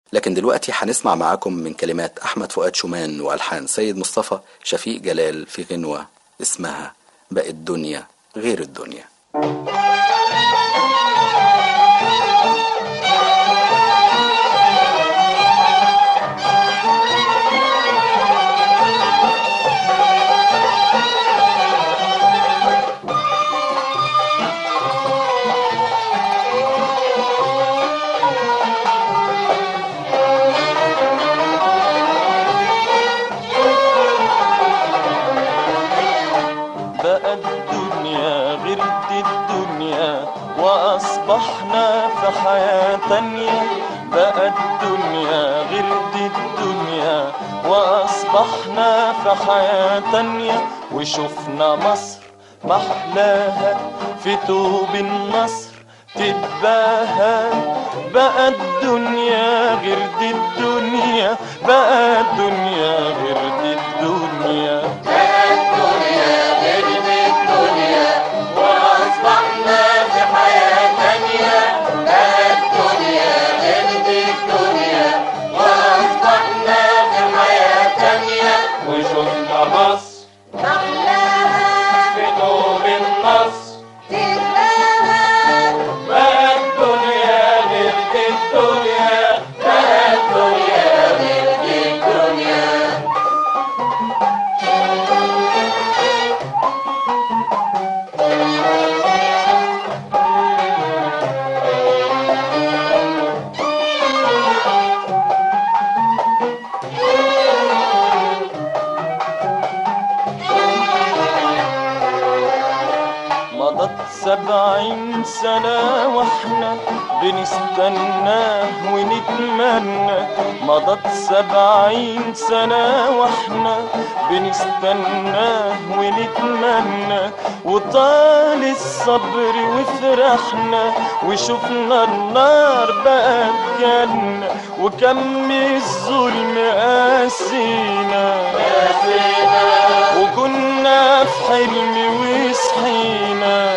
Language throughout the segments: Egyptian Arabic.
لكن دلوقتي هنسمع معاكم من كلمات أحمد فؤاد شومان وألحان سيد مصطفى شفيق جلال في غنوة اسمها بقت دنيا غير الدنيا بقى الدنيا غير دي الدنيا وأصبحنا في حياة تانية بقى الدنيا غير دي الدنيا وأصبحنا في حياة تانية وشفنا مصر محلاها في توب النصر تتباهى بقى الدنيا غير دي الدنيا بقى الدنيا غير دي الدنيا وشفنا مصر في نور النصر بقى الدنيا غير دي الدنيا بقى الدنيا غير دي الدنيا مضت سبعين سنة واحنا بنستناه ونتمنى مضت سبعين سنة واحنا بنستناه ونتمنى وطال الصبر وفرحنا وشفنا النار بقت جنة وكم الظلم قاسينا وكنا في حلم وصحينا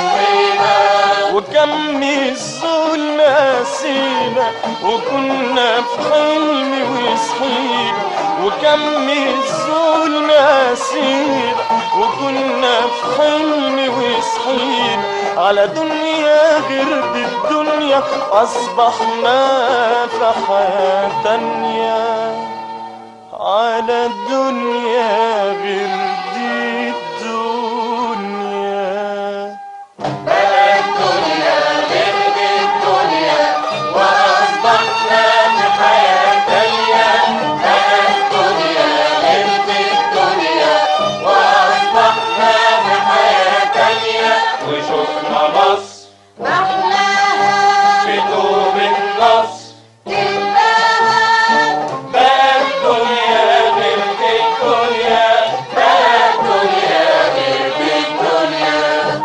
وكم الظلم قاسينا وكنا في حلم وصحينا وكم الظلم قاسينا وكنا في حلم وصحينا على دنيا غير دي الدنيا أصبحنا في حياة تانية على الدنيا غير دي الدنيا وشفنا مصر في دوب النصر بقى الدنيا غير دي الدنيا بقى الدنيا غير دي الدنيا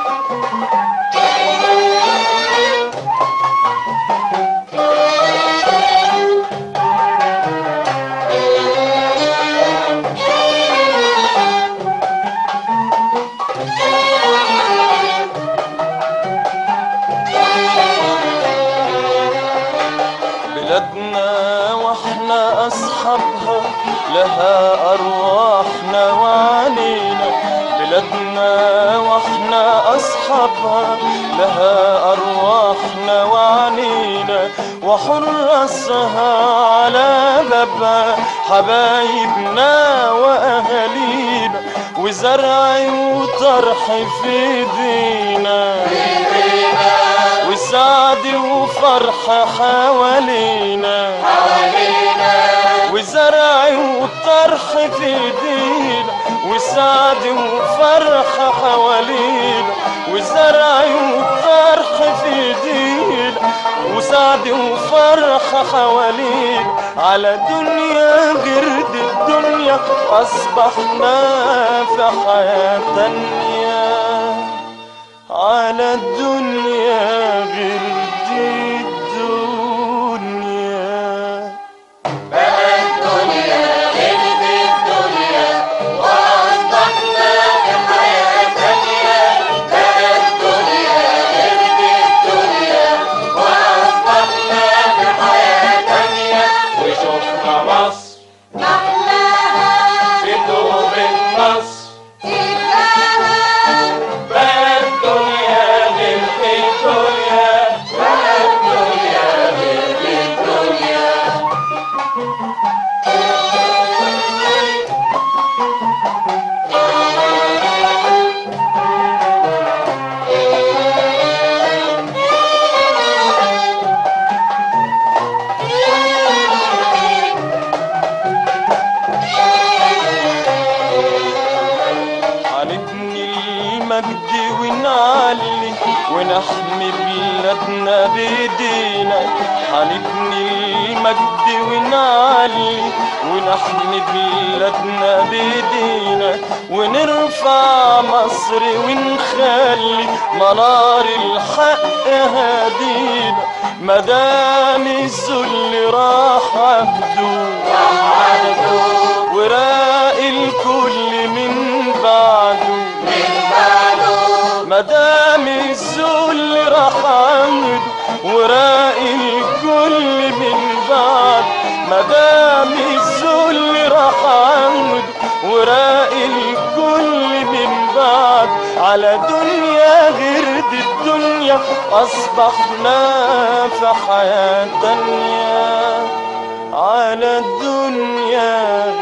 بلادنا واحنا اصحابها لها ارواحنا وعلينا بلادنا واحنا اصحابها لها ارواحنا وعنينا وحرسها على بابها حبايبنا واهالينا وزرع وطرح في ايدينا وسعد وفرحة حوالينا وزرع وطرح في ايدينا وسعد وفرحة حوالينا وزرع وطرح في ايدينا وسعد وفرحة حوالينا على دنيا غير دي الدنيا أصبحنا في حياة تانية على الدنيا غير دي الدنيا بكرة مصر محلاها في طوب النصر تبقاها بقى الدنيا غير الدنيا بقى الدنيا غير الدنيا هنبني المجد ونعلي ونحمي بلادنا بايدينا هنبني المجد ونعلي ونحمي بلادنا بايدينا ونرفع مصر ونخلي منار الحق هادينا مدام الذل راح عبده وراقي الكل من بعده مدام الذل راح عمده وراقي الكل من بعد مدام الذل راح عمده وراقي الكل من بعد على دنيا غير دي الدنيا أصبحنا في حياة تانية على الدنيا